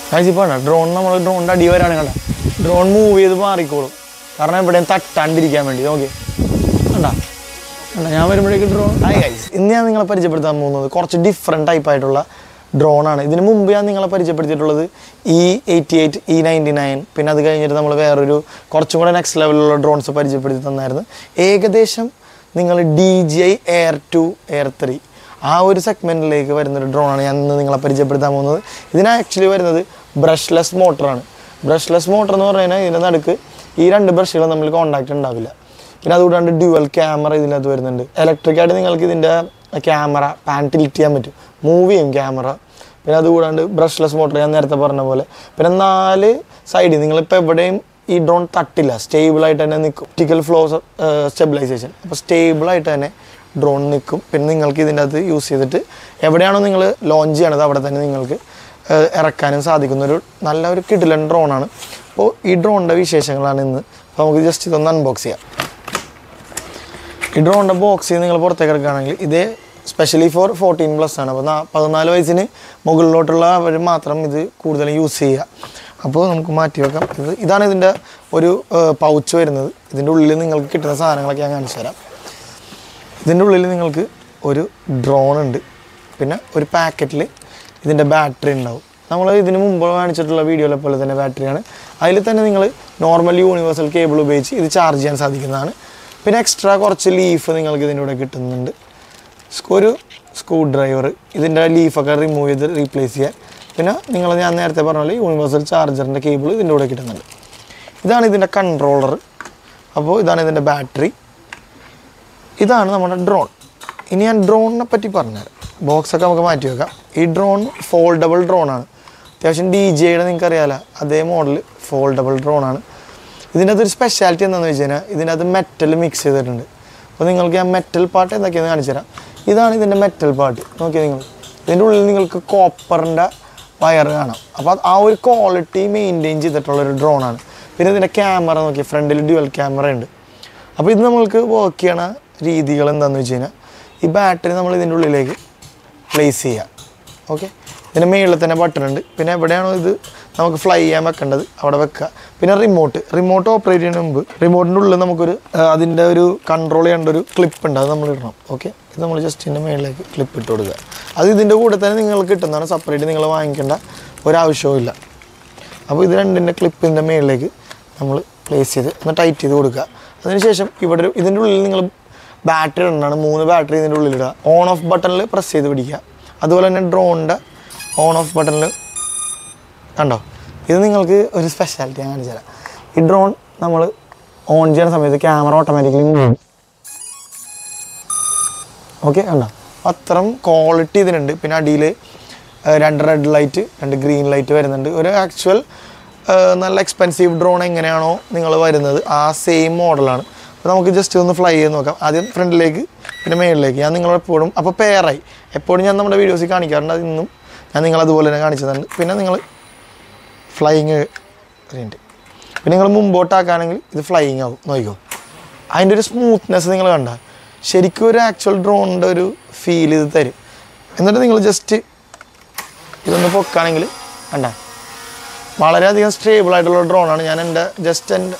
കാഴ്ചപ്പാണ് drone നമ്മൾ ഡ്രോണിൻ്റെ അടി വരാണ് കണ്ട ഡ്രോൺ മൂവ് ചെയ്ത് മാറിക്കോളും കാരണം എവിടെയും തട്ടാണ്ടിരിക്കാൻ വേണ്ടി ഓക്കെ കണ്ട കണ്ട ഞാൻ വരുമ്പോഴേക്ക് ഡ്രോൺ ഹായ് ഗൈസ് ഇന്ന് ഞാൻ നിങ്ങളെ പരിചയപ്പെടുത്താൻ പോകുന്നത് കുറച്ച് ഡിഫറെൻറ്റ് ടൈപ്പ് ആയിട്ടുള്ള ഡ്രോണാണ് ഇതിന് മുമ്പ് ഞാൻ നിങ്ങളെ പരിചയപ്പെടുത്തിയിട്ടുള്ളത് E eighty eight E ninety nine പിന്നെ അത് കഴിഞ്ഞിട്ട് നമ്മൾ വേറൊരു കുറച്ചും കൂടെ നെക്സ്റ്റ് ലെവലിലുള്ള ഡ്രോൺസ് പരിചയപ്പെടുത്തി തന്നായിരുന്നു ഏകദേശം നിങ്ങൾ D J I air two air three ആ ഒരു സെഗ്മെൻറ്റിലേക്ക് വരുന്നൊരു ഡ്രോണാണ് ഞാൻ ഇന്ന് നിങ്ങളെ പരിചയപ്പെടുത്താൻ പോകുന്നത് ഇതിന് ആക്ച്വലി വരുന്നത് ബ്രഷ്ലെസ് മോട്ടറാണ് ബ്രഷ്ലെസ് മോട്ടർ എന്ന് പറഞ്ഞു കഴിഞ്ഞാൽ ഇതിൻ്റെ നടുക്ക് ഈ രണ്ട് ബ്രഷുകളും തമ്മിൽ കോൺടാക്റ്റ് ഉണ്ടാവില്ല പിന്നെ അതുകൂടാണ്ട് ഡ്യുവൽ ക്യാമറ ഇതിനകത്ത് വരുന്നുണ്ട് ഇലക്ട്രിക് ആയിട്ട് നിങ്ങൾക്ക് ഇതിൻ്റെ ക്യാമറ പാൻ ടിൽറ്റ് ചെയ്യാൻ പറ്റും മൂവ് ചെയ്യും ക്യാമറ പിന്നെ അതുകൂടാണ്ട് ബ്രഷ്ലെസ് മോട്ടർ ഞാൻ നേരത്തെ പറഞ്ഞ പോലെ പിന്നെ നാല് സൈഡിൽ നിങ്ങളിപ്പോൾ എവിടെയും ഈ ഡ്രോൺ തട്ടില്ല സ്റ്റേബിളായിട്ട് തന്നെ നിൽക്കും ഒപ്റ്റിക്കൽ ഫ്ലോ സ്റ്റെബിലൈസേഷൻ അപ്പോൾ സ്റ്റേബിളായിട്ട് തന്നെ ഡ്രോൺ നിൽക്കും പിന്നെ നിങ്ങൾക്ക് ഇതിൻ്റെ അകത്ത് യൂസ് ചെയ്തിട്ട് എവിടെയാണോ നിങ്ങൾ ലോഞ്ച് ചെയ്യണത് അവിടെ തന്നെ നിങ്ങൾക്ക് ഏഹ്, ഇറക്കാനും സാധിക്കുന്ന ഒരു നല്ല ഒരു കിടിലൻ ഡ്രോണാണ് അപ്പോൾ ഈ ഡ്രോണിൻ്റെ വിശേഷങ്ങളാണ് ഇന്ന് അപ്പോൾ നമുക്ക് ജസ്റ്റ് ഇതൊന്ന് അൺബോക്സ് ചെയ്യാം ഈ ഡ്രോണിൻ്റെ ബോക്സ് നിങ്ങൾ പുറത്തേക്ക് എടുക്കുകയാണെങ്കിൽ ഇതേ സ്പെഷ്യലി ഫോർ ഫോർട്ടീൻ പ്ലസ് ആണ് അപ്പോൾ നാ- പതിനാല് വയസ്സിന് മുകളിലോട്ടുള്ള അവർ മാത്രം ഇത് കൂടുതലും യൂസ് ചെയ്യുക അപ്പോൾ നമുക്ക് മാറ്റി വെക്കാം ഇത് ഇതാണ് ഇതിൻ്റെ ഒരു പൗച്ച് വരുന്നത് ഇതിൻ്റെ ഉള്ളിൽ നിങ്ങൾക്ക് കിട്ടുന്ന സാധനങ്ങളൊക്കെ ഞാൻ കാണിച്ചു തരാം ഇതിൻ്റെ ഉള്ളിൽ നിങ്ങൾക്ക് ഒരു ഡ്രോൺ ഉണ്ട് പിന്നെ ഒരു പാക്കറ്റിൽ ഇതിൻ്റെ ബാറ്ററി ഉണ്ടാവും നമ്മൾ ഇതിന് മുമ്പ് കാണിച്ചിട്ടുള്ള വീഡിയോയിലെ പോലെ തന്നെ ബാറ്ററിയാണ് അതിൽ തന്നെ നിങ്ങൾ നോർമൽ യൂണിവേഴ്സൽ കേബിൾ ഉപയോഗിച്ച് ഇത് ചാർജ് ചെയ്യാൻ സാധിക്കുന്നതാണ് പിന്നെ എക്സ്ട്രാ കുറച്ച് ലീഫ് നിങ്ങൾക്ക് ഇതിൻ്റെ കൂടെ കിട്ടുന്നുണ്ട് സ്കൂ- ഒരു സ്ക്രൂ ഡ്രൈവർ ഇതിൻ്റെ ലീഫൊക്കെ റിമൂവ് ചെയ്ത് റീപ്ലേസ് ചെയ്യാൻ പിന്നെ നിങ്ങൾ ഞാൻ നേരത്തെ പറഞ്ഞ പോലെ യൂണിവേഴ്സൽ ചാർജറിൻ്റെ കേബിൾ ഇതിൻ്റെ കൂടെ കിട്ടുന്നുണ്ട് ഇതാണ് ഇതിൻ്റെ കൺട്രോളർ അപ്പോൾ ഇതാണ് ഇതിൻ്റെ ബാറ്ററി ഇതാണ് നമ്മുടെ ഡ്രോൺ ഇനി ഞാൻ ഡ്രോണിനെ പറ്റി പറഞ്ഞുതരാം ബോക്സൊക്കെ നമുക്ക് മാറ്റി വെക്കാം ഈ ഡ്രോൺ ഫോൾഡബിൾ ഡ്രോണാണ് അത്യാവശ്യം ഡി ജെയുടെ നിങ്ങൾക്ക് അറിയാലോ അതേ മോഡൽ ഫോൾഡബിൾ ഡ്രോണാണ് ഇതിൻ്റെ അകത്തൊരു സ്പെഷ്യാലിറ്റി എന്താണെന്ന് വെച്ച് കഴിഞ്ഞാൽ ഇതിൻ്റെ അകത്ത് മെറ്റൽ മിക്സ് ചെയ്തിട്ടുണ്ട് അപ്പോൾ നിങ്ങൾക്ക് ഞാൻ മെറ്റൽ പാർട്ട് എന്തൊക്കെയാണെന്ന് കാണിച്ചു തരാം ഇതാണ് ഇതിൻ്റെ മെറ്റൽ പാർട്ട് നോക്കിയാൽ നിങ്ങൾ ഇതിൻ്റെ ഉള്ളിൽ നിങ്ങൾക്ക് കോപ്പറിൻ്റെ വയർ കാണാം അപ്പോൾ അത് ആ ഒരു ക്വാളിറ്റി മെയിൻറ്റെയിൻ ചെയ്തിട്ടുള്ളൊരു ഡ്രോണാണ് പിന്നെ ഇതിൻ്റെ ക്യാമറ നോക്കി ഫ്രണ്ടിൽ ഡ്യുവൽ ക്യാമറ ഉണ്ട് അപ്പോൾ ഇത് നമ്മൾക്ക് വർക്ക് ചെയ്യണ രീതികൾ എന്താണെന്ന് വെച്ച് കഴിഞ്ഞാൽ ഈ ബാറ്ററി നമ്മൾ ഇതിൻ്റെ ഉള്ളിലേക്ക് പ്ലേസ് ചെയ്യുക ഓക്കെ ഇതിൻ്റെ മുകളിൽ തന്നെ ബട്ടൺ ഉണ്ട് പിന്നെ എവിടെയാണോ ഇത് നമുക്ക് ഫ്ലൈ ചെയ്യാൻ വെക്കേണ്ടത് അവിടെ വെക്കുക പിന്നെ റിമോട്ട് റിമോട്ട് ഓപ്പറേറ്റ് ചെയ്യുന്നതിന് മുമ്പ് റിമോട്ടിൻ്റെ ഉള്ളിൽ നമുക്കൊരു ആ, അതിൻ്റെ ഒരു കൺട്രോൾ ചെയ്യേണ്ട ഒരു ക്ലിപ്പ് ഉണ്ട് അത് നമ്മൾ ഇടണം ഓക്കെ ഇത് നമ്മൾ ജസ്റ്റ് ഇതിൻ്റെ മുകളിലേക്ക് ക്ലിപ്പ് ഇട്ട് കൊടുക്കുക അത് ഇതിൻ്റെ കൂടെ തന്നെ നിങ്ങൾക്ക് കിട്ടുന്നതാണ് സെപ്പറേറ്റ് നിങ്ങൾ വാങ്ങിക്കേണ്ട ഒരാവശ്യവും ഇല്ല അപ്പോൾ ഇത് രണ്ടിൻ്റെ ക്ലിപ്പിൻ്റെ മുകളിലേക്ക് നമ്മൾ പ്ലേസ് ചെയ്ത് ഒന്ന് ടൈറ്റ് ചെയ്ത് കൊടുക്കുക അതിനുശേഷം ഇവിടെ ഒരു ഇതിൻ്റെ ഉള്ളിൽ നിങ്ങൾ ബാറ്ററി ഇടണതാണ് മൂന്ന് ബാറ്ററി ഇതിൻ്റെ ഉള്ളിലിടുക ഓൺ ഓഫ് ബട്ടണിൽ പ്രസ് ചെയ്ത് പിടിക്കുക അതുപോലെ തന്നെ ഡ്രോണിൻ്റെ ഓൺ ഓഫ് ബട്ടണിൽ കണ്ടോ ഇത് നിങ്ങൾക്ക് ഒരു സ്പെഷ്യാലിറ്റി ഞാൻ കാണിച്ചു തരാം ഈ ഡ്രോൺ നമ്മൾ ഓൺ ചെയ്യുന്ന സമയത്ത് ക്യാമറ ഓട്ടോമാറ്റിക്കലി മൂവ് ഓക്കെ കണ്ടോ അത്രയും ക്വാളിറ്റി ഇതിനുണ്ട് പിന്നെ അടിയിൽ രണ്ട് റെഡ് ലൈറ്റ് രണ്ട് ഗ്രീൻ ലൈറ്റ് വരുന്നുണ്ട് ഒരു ആക്ച്വൽ നല്ല എക്സ്പെൻസീവ് ഡ്രോൺ എങ്ങനെയാണോ നിങ്ങൾ വരുന്നത് ആ സെയിം മോഡലാണ് അപ്പോൾ നമുക്ക് ജസ്റ്റ് ഒന്ന് ഫ്ലൈ ചെയ്ത് നോക്കാം ആദ്യം ഫ്രണ്ടിലേക്ക് പിന്നെ മേളിലേക്ക് ഞാൻ നിങ്ങളെപ്പോഴും അപ്പോൾ പെയറായി എപ്പോഴും ഞാൻ നമ്മുടെ വീഡിയോസിൽ കാണിക്കാറുണ്ട് അത് ഇന്നും ഞാൻ നിങ്ങളതുപോലെ തന്നെ കാണിച്ചതുണ്ട് പിന്നെ നിങ്ങൾ ഫ്ലൈയിങ് ഉണ്ട് പിന്നെ നിങ്ങൾ മുമ്പോട്ടാക്കുകയാണെങ്കിൽ ഇത് ഫ്ലൈയിങ് ആവും നോക്കിക്കോ അതിൻ്റെ ഒരു സ്മൂത്ത്നെസ് നിങ്ങൾ കണ്ട ശരിക്കും ഒരു ആക്ച്വൽ ഡ്രോണിൻ്റെ ഒരു ഫീൽ ഇത് തരും എന്നിട്ട് നിങ്ങൾ ജസ്റ്റ് ഇതൊന്ന് പൊക്കുകയാണെങ്കിൽ കണ്ട വളരെയധികം സ്റ്റേബിൾ ആയിട്ടുള്ള ഡ്രോണാണ് ഞാൻ എൻ്റെ ജസ്റ്റ് എൻ്റെ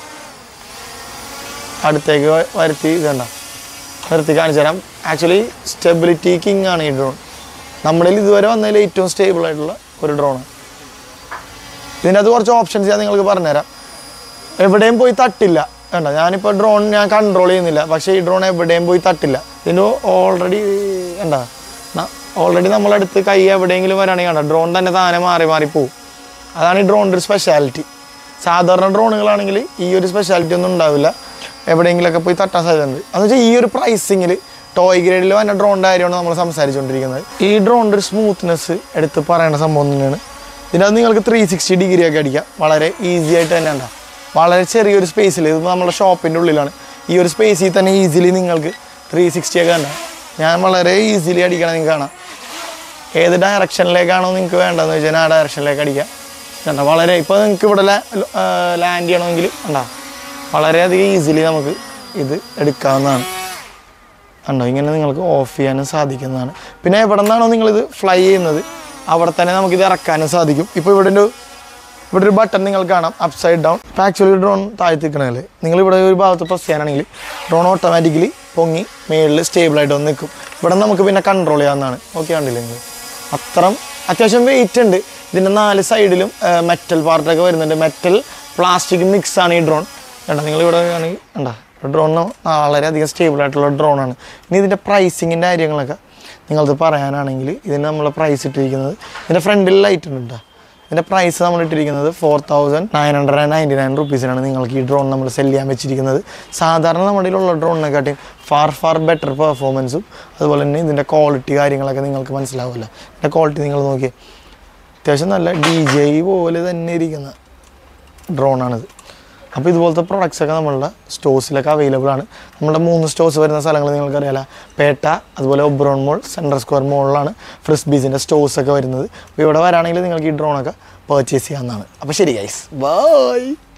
അടുത്തേക്ക് വ- വരുത്തി ഇതണ്ട നിർത്തി കാണിച്ചു തരാം ആക്ച്വലി സ്റ്റെബിലിറ്റി കിങ് ആണ് ഈ ഡ്രോൺ നമ്മുടെ കയ്യിൽ ഇതുവരെ വന്നതിൽ ഏറ്റവും സ്റ്റേബിൾ ആയിട്ടുള്ള ഒരു ഡ്രോണാണ് ഇതിൻ്റെ അത് കുറച്ച് ഓപ്ഷൻസ് ഞാൻ നിങ്ങൾക്ക് പറഞ്ഞുതരാം എവിടെയും പോയി തട്ടില്ല വേണ്ട ഞാനിപ്പോൾ ഡ്രോൺ ഞാൻ കൺട്രോൾ ചെയ്യുന്നില്ല പക്ഷേ ഈ ഡ്രോൺ എവിടെയും പോയി തട്ടില്ല ഇതിന് ഓൾറെഡി എന്താ ഓൾറെഡി നമ്മളടുത്ത് കൈ എവിടെയെങ്കിലും വരാണെങ്കിൽ കണ്ട ഡ്രോൺ തന്നെ താനെ മാറി മാറി പോവും അതാണ് ഈ ഡ്രോണിൻ്റെ ഒരു സ്പെഷ്യാലിറ്റി സാധാരണ ഡ്രോണുകളാണെങ്കിൽ ഈ ഒരു സ്പെഷ്യാലിറ്റി ഒന്നും ഉണ്ടാവില്ല എവിടെയെങ്കിലുമൊക്കെ പോയി തട്ടാൻ സാധ്യതയുണ്ട് എന്ന് വെച്ചാൽ ഈ ഒരു പ്രൈസിങ്ങിൽ ടോയ് ഗ്രേഡിൽ വന്ന ഡ്രോണിൻ്റെ കാര്യമാണ് നമ്മൾ സംസാരിച്ചുകൊണ്ടിരിക്കുന്നത് ഈ ഡ്രോണിൻ്റെ ഒരു സ്മൂത്ത്നെസ് എടുത്ത് പറയേണ്ട സംഭവം തന്നെയാണ് ഇതിനകത്ത് നിങ്ങൾക്ക് ത്രീ സിക്സ്റ്റി ഡിഗ്രി ഒക്കെ അടിക്കാം വളരെ ഈസി ആയിട്ട് തന്നെ ഉണ്ടാവും വളരെ ചെറിയൊരു സ്പേസിൽ ഇത് നമ്മുടെ ഷോപ്പിൻ്റെ ഉള്ളിലാണ് ഈ ഒരു സ്പേസിൽ തന്നെ ഈസിലി നിങ്ങൾക്ക് ത്രീ സിക്സ്റ്റി ഒക്കെ ഉണ്ടാവും ഞാൻ വളരെ ഈസിലി അടിക്കണം നിങ്ങൾക്ക് കാണാം ഏത് ഡയറക്ഷനിലേക്കാണോ നിങ്ങൾക്ക് വേണ്ടതെന്ന് വെച്ചാൽ ആ ഡയറക്ഷനിലേക്ക് അടിക്കാം കണ്ടോ വളരെ ഇപ്പോൾ നിങ്ങൾക്ക് ഇവിടെ ലാൻഡ് ചെയ്യണമെങ്കിൽ കണ്ടോ വളരെയധികം ഈസിലി നമുക്ക് ഇത് എടുക്കാവുന്നതാണ് കണ്ടോ ഇങ്ങനെ നിങ്ങൾക്ക് ഓഫ് ചെയ്യാനും സാധിക്കുന്നതാണ് പിന്നെ എവിടെ നിന്നാണോ നിങ്ങളിത് ഫ്ലൈ ചെയ്യുന്നത് അവിടെ തന്നെ നമുക്കിത് ഇറക്കാനും സാധിക്കും ഇപ്പോൾ ഇവിടെ ഒരു ഇവിടെ ഒരു ബട്ടൺ നിങ്ങൾ കാണാം അപ്സൈഡ് ഡൗൺ ഇപ്പോൾ ആക്ച്വലി ഡ്രോൺ താഴ്ത്തി നിൽക്കണല്ലേ നിങ്ങൾ ഇവിടെ ഒരു ഭാഗത്ത് പ്രസ് ചെയ്യാനാണെങ്കിൽ ഡ്രോൺ ഓട്ടോമാറ്റിക്കലി പൊങ്ങി മേളിൽ സ്റ്റേബിളായിട്ട് വന്ന് നിൽക്കും ഇവിടെ നമുക്ക് പിന്നെ കൺട്രോൾ ചെയ്യാവുന്നതാണ് ഓക്കെ കണ്ടില്ലേ നിങ്ങൾ അത്രം അത്യാവശ്യം വെയിറ്റ് ഉണ്ട് ഇതിൻ്റെ നാല് സൈഡിലും മെറ്റൽ പാർട്ടൊക്കെ വരുന്നുണ്ട് മെറ്റൽ പ്ലാസ്റ്റിക് മിക്സ് ആണ് ഈ ഡ്രോൺ കണ്ട നിങ്ങൾ ഇവിടെ ആണെങ്കിൽ കണ്ട ഡ്രോൺ വളരെയധികം സ്റ്റേബിൾ ആയിട്ടുള്ള ഡ്രോണാണ് ഇനി ഇതിൻ്റെ പ്രൈസിങ്ങിൻ്റെ കാര്യങ്ങളൊക്കെ നിങ്ങളത് പറയാനാണെങ്കിൽ ഇതിന് നമ്മൾ പ്രൈസ് ഇട്ടിരിക്കുന്നത് ഇതിൻ്റെ ഫ്രണ്ടിൽ ലൈറ്റ് ഉണ്ട് കേട്ടോ ഇതിൻ്റെ പ്രൈസ് നമ്മൾ ഇട്ടിരിക്കുന്നത് four thousand nine hundred and ninety nine റുപ്പീസിനാണ് നിങ്ങൾക്ക് ഈ ഡ്രോൺ നമ്മൾ സെല് ചെയ്യാൻ വെച്ചിരിക്കുന്നത് സാധാരണ നമ്മുടെ കയ്യിലുള്ള ഡ്രോണിനെക്കാട്ടിയും ഫാർ ഫാർ ബെറ്റർ പെർഫോമൻസും അതുപോലെ തന്നെ ഇതിൻ്റെ ക്വാളിറ്റി കാര്യങ്ങളൊക്കെ നിങ്ങൾക്ക് മനസ്സിലാവില്ല ഇതിൻ്റെ ക്വാളിറ്റി നിങ്ങൾ നോക്കിയേ അത്യാവശ്യം നല്ല ഡി ജെ പോലെ തന്നെ ഇരിക്കുന്ന ഡ്രോണാണിത് അപ്പോൾ ഇതുപോലത്തെ പ്രൊഡക്ട്സ് ഒക്കെ നമ്മളുടെ സ്റ്റോഴ്സിലൊക്കെ അവൈലബിൾ ആണ് നമ്മുടെ മൂന്ന് സ്റ്റോഴ്സ് വരുന്ന സ്ഥലങ്ങൾ നിങ്ങൾക്കറിയാലോ പേട്ട അതുപോലെ ഒബ്രോൺ മോൾ സെൻട്രൽ സ്ക്വയർ മോളിലാണ് ഫ്രിസ്ബീസിൻ്റെ സ്റ്റോഴ്സ് ഒക്കെ വരുന്നത് അപ്പോൾ ഇവിടെ വരാണെങ്കിൽ നിങ്ങൾക്ക് ഈ ഡ്രോണൊക്കെ പർച്ചേസ് ചെയ്യാവുന്നതാണ് അപ്പോൾ ശരി ഗൈസ് ബൈ